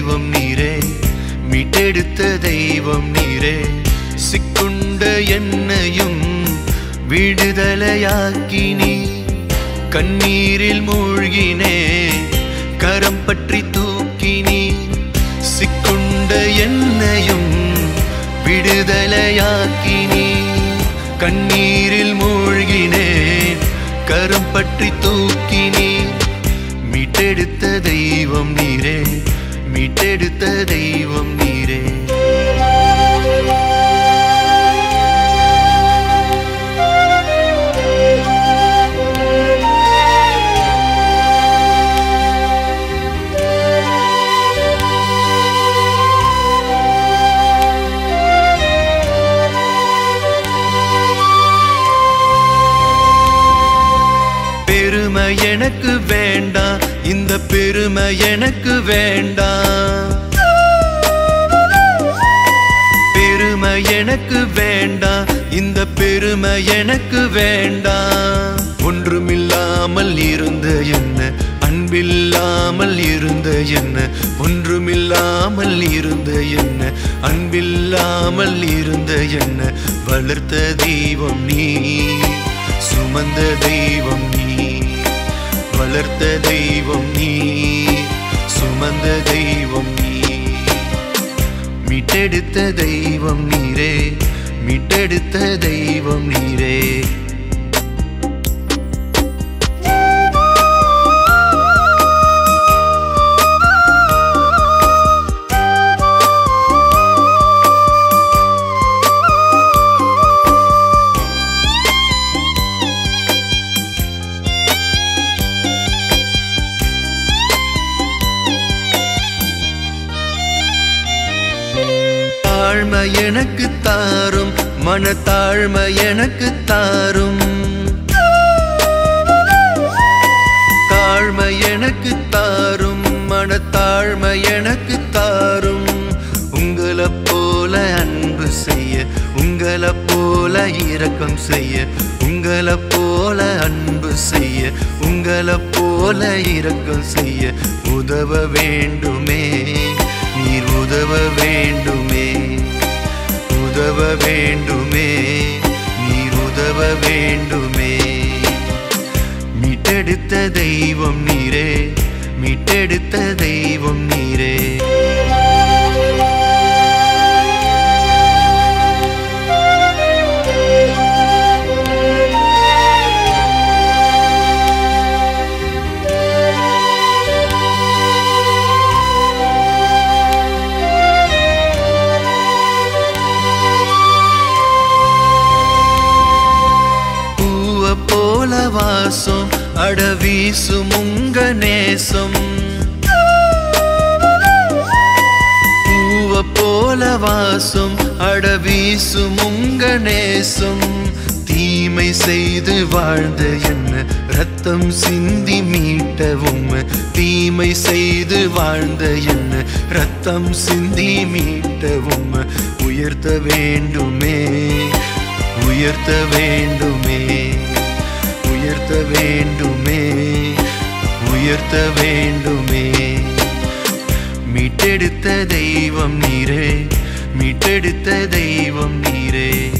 தெய்வம் நீரே மீட்டெடுத்த தெய்வம் நீரே சிக்குண்ட என்னையும் விடுதலையாக்கி நீ கண்ணீரில் மூழ்கினே கரம் பற்றி தூக்கினி சிக்குண்ட என்னையும் விடுதலையாக்கி நீ கண்ணீரில் மூழ்கினேன் கரம் பற்றி தூக்கினி மீட்டெடுத்த தெய்வம் நீரே மீட்டெடுத்த தெய்வம் நீரே பெருமை எனக்கு வேண்டாம் இந்த பெருமை எனக்கு வேண்டாம் பெருமை எனக்கு வேண்டாம் இந்த பெருமை எனக்கு வேண்டாம் ஒன்றுமில்லாமல் இருந்த என்ன அன்பில்லாமல் இருந்த என்ன ஒன்றுமில்லாமல் இருந்த என்ன அன்பில்லாமல் இருந்த என்ன வளர்த்த தெய்வம் நீ சுமந்த தெய்வம் நீ வளர்த்த தெய்வம் நீ சுமந்த தெய்வம் நீ மீட்டெடுத்த தெய்வம் நீரே மீட்டெடுத்த தெய்வம் நீரே தாழ்மை எனக்கு தாரும் மனத்தாழ்மை எனக்கு தாரும் தாழ்மை எனக்கு தாரும் மனத்தாழ்மை எனக்கு தாரும் உங்களை போல அன்பு செய்ய உங்களை போல இரக்கம் செய்ய உங்களை போல அன்பு செய்ய உங்களை போல இரக்கம் செய்ய உதவ வேண்டுமே நீர் உதவ வேண்டுமே உதவ வேண்டுமே நீர் உதவ வேண்டுமே மீட்டெடுத்த தெய்வம் நீரே மீட்டெடுத்த தெய்வம் நீரே பூவ போல வாசம் அட வீசும் உங்க நேசம் பூவ போல வாசம் அட வீசும் உங்க நேசம் தீமை செய்து வாழ்ந்த என்ன ரத்தம் சிந்தி மீட்டவும் தீமை செய்து வாழ்ந்த என்ன ரத்தம் சிந்தி மீட்டவும் உயர்த்த வேண்டுமே உயர்த்த வேண்டுமே உயர்த்த வேண்டுமே உயர்த்த வேண்டுமே மீட்டெடுத்த தெய்வம் நீரே மீட்டெடுத்த தெய்வம் நீரே